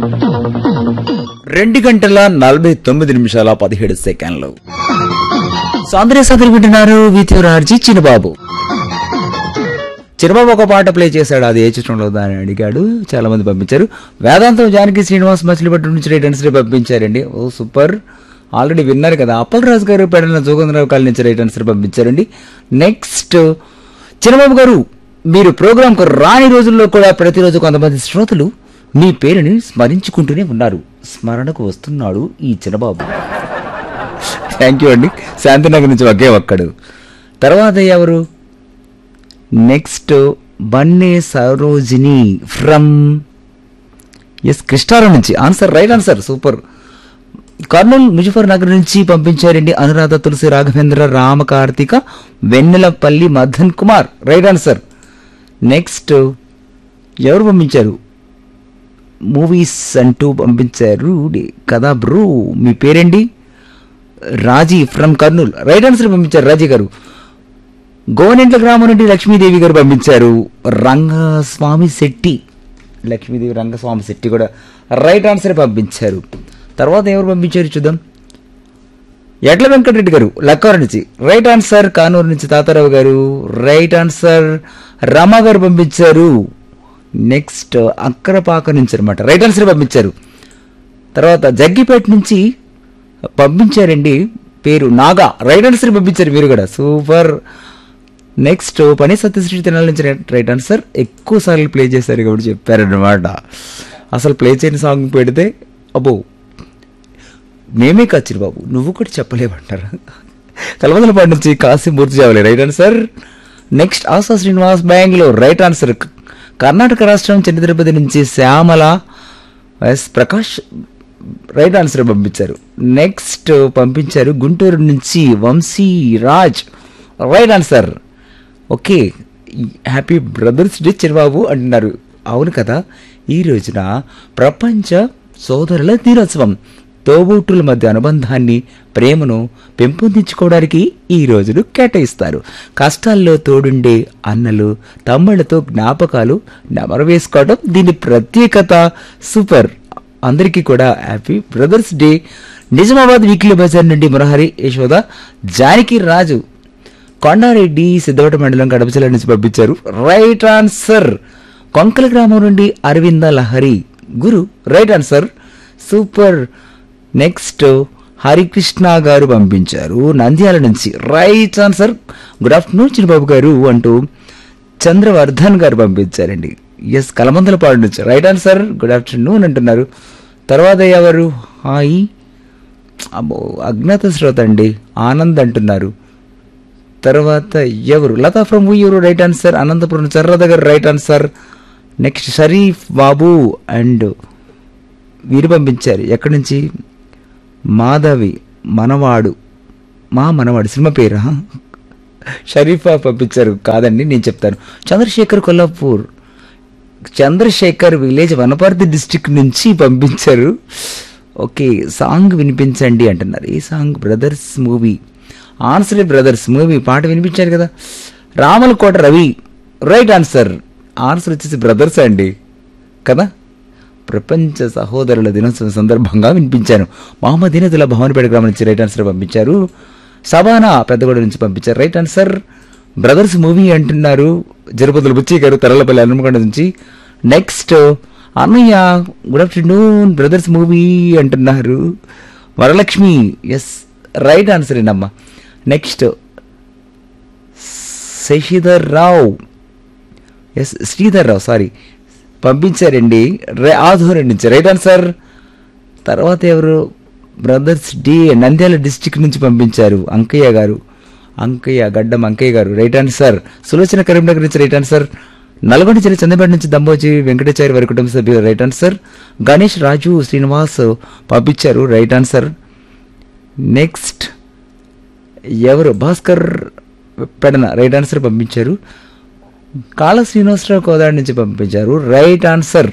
రెండు గంటల నలభై తొమ్మిది నిమిషాల పదిహేడు సెకండ్లు సాంద్రే సదరు వింటున్నారు విత్యురార్జీ చిన్నబాబు చిన్నబాబు ఒక పాట ప్లే చేశాడు అది ఏ చిత్రంలో దాన్ని అడిగాడు చాలా మంది పంపించారు వేదాంతం జానకి శ్రీనివాస్ మచిలీపట్నం నుంచి రైట్ ఆన్సర్ పంపించారండి ఓ సూపర్ ఆల్రెడీ విన్నారు కదా అప్పల్ రాజు గారు పెడన జోగంద్రరావు కాలనీ నుంచి రైట్ ఆన్సర్ పంపించారండి నెక్స్ట్ చిన్నబాబు గారు మీరు ప్రోగ్రాంకు రాని రోజుల్లో కూడా ప్రతిరోజు కొంతమంది శ్రోతలు మీ పేరుని స్మరించుకుంటూనే ఉన్నారు స్మరణకు వస్తున్నాడు ఈ చిన్నబాబు థ్యాంక్ యూ అండి శాంతినగర్ నుంచి ఒకే ఒక్కడు తర్వాత ఎవరు next Banne Sarojini from S Krishnaram నుంచి answer right answer super Kurnool Muzaffar Nagar నుంచి పంపించారండి Anuradha Tulasi Raghavendra Ramakarthika Vennelapalli Madan Kumar right answer next ఎవరు పంపించారు మూవీస్ అంటూ పంపించారు డి- కదా బ్రూ మీ పేరేంటి Raji from Kurnool right answer పంపించారు రాజీ గారు గోనెంట్ల గ్రామం నుండి లక్ష్మీదేవి గారు పంపించారు రంగస్వామి శెట్టి లక్ష్మీదేవి రంగస్వామి శెట్టి కూడా రైట్ ఆన్సర్ పంపించారు తర్వాత ఎవరు పంపించారు చూద్దాం ఎడ్ల వెంకటరెడ్డి గారు లక్కవరం నుంచి రైట్ ఆన్సర్ కానూరు నుంచి తాతారావు గారు రైట్ ఆన్సర్ రమ గారు పంపించారు నెక్స్ట్ అక్కరపాక నుంచి అనమాట రైట్ ఆన్సర్ పంపించారు తర్వాత జగ్గిపేట నుంచి పంపించారండి పేరు నాగా రైట్ ఆన్సర్ పంపించారు మీరు కూడా సూపర్ నెక్స్ట్ పని సత్యశ్రీ తినాల నుంచి రైట్- రైట్ ఆన్సర్ ఎక్కువ సార్లు ప్లే చేశారు కాబట్టి చెప్పారనమాట అసలు ప్లే చేయని సాంగ్ పెడితే అబ్బో మేమే కచ్చిరు బాబు నువ్వు కూడా చెప్పలేమంటారు కలవదలపాటి నుంచి కాశీ మూర్తి చేయాలి right answer next Asha Srinivas Bengaluru right answer Karnataka రాష్ట్రం చిన్న తిరుపతి నుంచి Shyamala S Prakash right answer పంపించారు నెక్స్ట్ పంపించారు గుంటూరు నుంచి Vamshi Raj right answer okay happy brothers day Chirababu అంటున్నారు అవును కదా ఈ రోజున ప్రపంచ సోదరుల దినోత్సవం తోబుట్టుల మధ్య అనుబంధాన్ని ప్రేమను పెంపొందించుకోవడానికి ఈ రోజును కేటాయిస్తారు కష్టాల్లో తోడుండే అన్నలు తమ్ముళ్లతో జ్ఞాపకాలు నెమరు వేసుకోవడం దీని ప్రత్యేకత సూపర్ అందరికీ కూడా happy brothers day Nizamabad weekly Bazar నుండి మురహరి యశోద జానకి రాజు కొండారెడ్డి సిద్ధవట మండలం కడప జిల్లా నుంచి పంపించారు రైట్ ఆన్సర్ కొంకల గ్రామం నుండి Aravinda Lahari Guru right answer super next Harikrishna గారు పంపించారు నంద్యాల నుంచి right answer good afternoon Chinnababu గారు అంటూ చంద్రవర్ధన్ గారు పంపించారండి ఎస్ కలమందలపాడు నుంచి రైట్ ఆన్సర్ గుడ్ ఆఫ్టర్నూన్ అంటున్నారు తర్వాత ఎవరు హాయ్ అమ్మో అజ్ఞాత శ్రోత అండి ఆనంద్ అంటున్నారు తర్వాత ఎవరు లతా ఫ్రమ్ ఎవరు రైట్ ఆన్సర్ అనంతపురం చర్ర దగ్గర right answer next Sharif Babu and వీరు పంపించారు ఎక్కడి నుంచి మాధవి మనవాడు మా మనవాడు సినిమా పేరా షరీఫా పంపించారు కాదండి నేను చెప్తాను చంద్రశేఖర్ కొల్లాపూర్ చంద్రశేఖర్ విలేజ్ వనపర్తి డిస్టిక్ నుంచి పంపించారు ఓకే సాంగ్ వినిపించండి అంటున్నారు ఈ song brothers movie answer brothers movie పాట వినిపించారు కదా Ramalakota Ravi right answer answer వచ్చేసి బ్రదర్స్ అండి కదా ప్రపంచ సహోదరుల దినోత్సవం సందర్భంగా వినిపించాను మహమ్మద్ దినతుల భవనపేట గ్రామం నుంచి రైట్ ఆన్సర్ పంపించారు సబానా పెద్దగూడ నుంచి పంపించారు రైట్ ఆన్సర్ బ్రదర్స్ మూవీ అంటున్నారు జరుపతుల బుచ్చి గారు తరలపల్లి హనుమకొండ నుంచి నెక్స్ట్ అన్నయ్య గుడ్ ఆఫ్టర్నూన్ బ్రదర్స్ మూవీ అంటున్నారు వరలక్ష్మి ఎస్ రైట్ ఆన్సర్ ఏంటమ్మా next Sasidhar Rao S Sridhar Rao sorry పంపించారండి రే ఆధూరం నుంచి రైట్ ఆన్సర్ తర్వాత ఎవరు బ్రదర్స్ డి నంద్యాల డిస్టిక్ నుంచి పంపించారు అంకయ్య గారు అంకయ్య గడ్డం అంకయ్య గారు రైట్ ఆన్సర్ సులోచన కరీంనగర్ నుంచి రైట్ ఆన్సర్ నల్గొండ జిల్లా చంద్రపేట నుంచి దంబోజీ వెంకటాచారి వారి కుటుంబ సభ్యులు రైట్ ఆన్సర్ గణేష్ రాజు శ్రీనివాస్ పంపించారు రైట్ ఆన్సర్ నెక్స్ట్ ఎవరు భాస్కర్ పెడన రైట్ ఆన్సర్ పంపించారు కాళ శ్రీనివాసరావు కోదాడి నుంచి పంపించారు రైట్ ఆన్సర్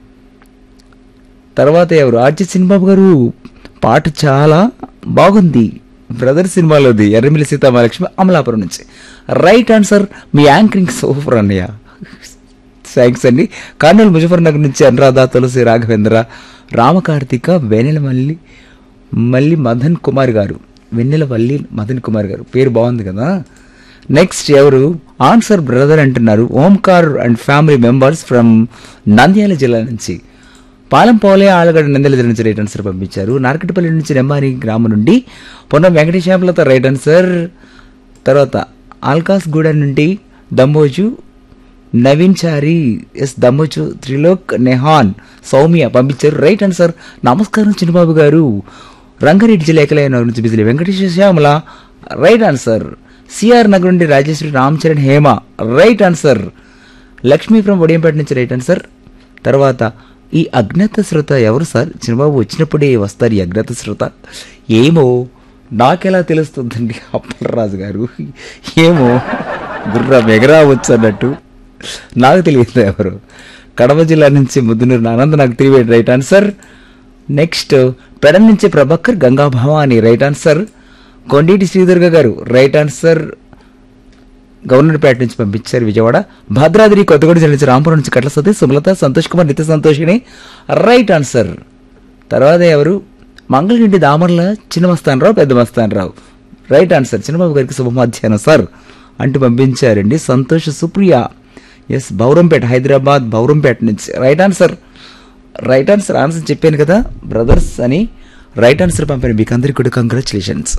తర్వాత ఎవరు ఆర్చి సినిబాబు గారు పాట చాలా బాగుంది బ్రదర్ సినిమాలోది ఎర్రమిల్లి సీతామహాలక్ష్మి అమలాపురం నుంచి రైట్ ఆన్సర్ మీ యాంకరింగ్ సూపర్ అన్నయ్య థ్యాంక్స్ అండి కర్నూలు ముజఫర్ నగర్ నుంచి అనురాధ తులసి రాఘవేంద్ర రామకార్తిక వెన్నెల మల్లి మల్లి మదన్ కుమార్ గారు వెన్నెల వల్లి మదన్ కుమార్ గారు పేరు బాగుంది కదా నెక్స్ట్ ఎవరు ఆన్సర్ బ్రదర్ అంటున్నారు Omkar and family members from Nandyal జిల్లా నుంచి పాలంపోలే ఆలగడ్డ నంద్యాల జిల్లా నుంచి రైట్ ఆన్సర్ పంపించారు నార్కటిపల్లి నుంచి నెమ్మారి గ్రామం నుండి పొన్నం వెంకటేశ్వరలతో రైట్ ఆన్సర్ తర్వాత ఆల్కాస్ గూడ నుండి దంబోజు నవీన్ చారి ఎస్ దమ్మోచు త్రిలోక్ నెహాన్ సౌమ్య పంపించారు రైట్ ఆన్సర్ నమస్కారం చిన్నబాబు గారు రంగారెడ్డి జిల్లా ఏకలైన నుంచి బిజిలి Venkateswara Syamala right answer CR Nagar నుండి Rajeshwari Ram Charan Hema right answer Lakshmi from Vadiyampeta నుంచి రైట్ ఆన్సర్ తర్వాత ఈ అజ్ఞాత శ్రోత ఎవరు సార్ చిన్నబాబు వచ్చినప్పుడే వస్తారు ఈ అజ్ఞాత శ్రోత ఏమో నాకెలా తెలుస్తుందండి అప్పలరాజు గారు ఏమో గుర్ర మెగరా వచ్చు అన్నట్టు నాకు తెలియదు ఎవరు కడప జిల్లా నుంచి ముద్దునూరు ఆనంద్ నాకు తెలియదు రైట్ ఆన్సర్ నెక్స్ట్ పెడ నుంచి ప్రభాకర్ గంగా భవాని రైట్ ఆన్సర్ కొండేటి శ్రీదుర్గ గారు రైట్ ఆన్సర్ గవర్నర్పేట నుంచి పంపించారు విజయవాడ భద్రాద్రి కొత్తగూడ జిల్లా నుంచి రాంపురం నుంచి కట్ల సతీష్ సుమలత సంతోష్ కుమార్ నిత్య సంతోషిని రైట్ ఆన్సర్ తర్వాత ఎవరు మంగళగిరి దామర్ల చిన్న మస్తానరావు పెద్ద మస్తానరావు రైట్ ఆన్సర్ చిన్నబాబు గారికి శుభ మధ్యాహ్నం సార్ అంటూ పంపించారండి సంతోష్ సుప్రియ ఎస్ బౌరంపేట హైదరాబాద్ బౌరంపేట నుంచి right answer right answer answer చెప్పాను కదా బ్రదర్స్ అని రైట్ ఆన్సర్ పంపాను మీకు అందరికీ కూడా కంగ్రాచులేషన్స్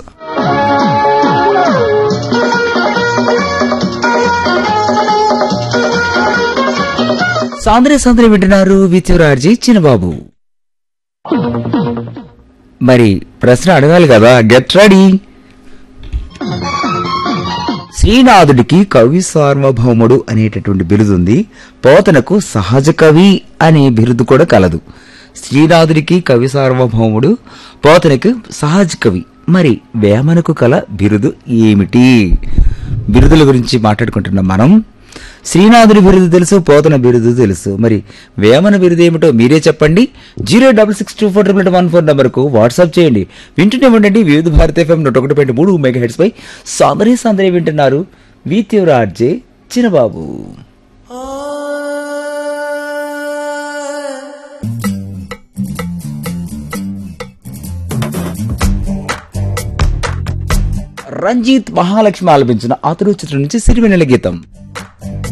సాంద్రే సాంద్రే వింటున్నారు విత్యురార్జీ చిన్నబాబు మరి ప్రశ్న అడగాలి కదా గెట్ రెడీ శ్రీనాథుడికి కవి సార్వభౌముడు అనేటటువంటి బిరుదుంది పోతనకు సహజ కవి అనే బిరుదు కూడా కలదు శ్రీనాథుడికి కవి సార్వభౌముడు పోతనకు సహజ కవి మరి వేమనకు కల బిరుదు ఏమిటి బిరుదుల గురించి మాట్లాడుకుంటున్నాం మనం శ్రీనాథుడి బిరుదు తెలుసు పోతన బిరుదు తెలుసు మరి వేమన బిరుదు ఏమిటో మీరే చెప్పండి zero double six two four triple one four నంబర్కు వాట్సాప్ చేయండి వింటూనే ఉండండి వివిధ భారత ఎఫ్ఎం నూట ఒకటి పాయింట్ మూడు మెగా హెడ్స్ పై సాందర్య సాందర్య వింటున్నారు వీత్యూర ఆర్జే చిన్నబాబు రంజిత్ మహాలక్ష్మి ఆలపించిన ఆతురు చిత్రం నుంచి సిరివెన్నెల గీతం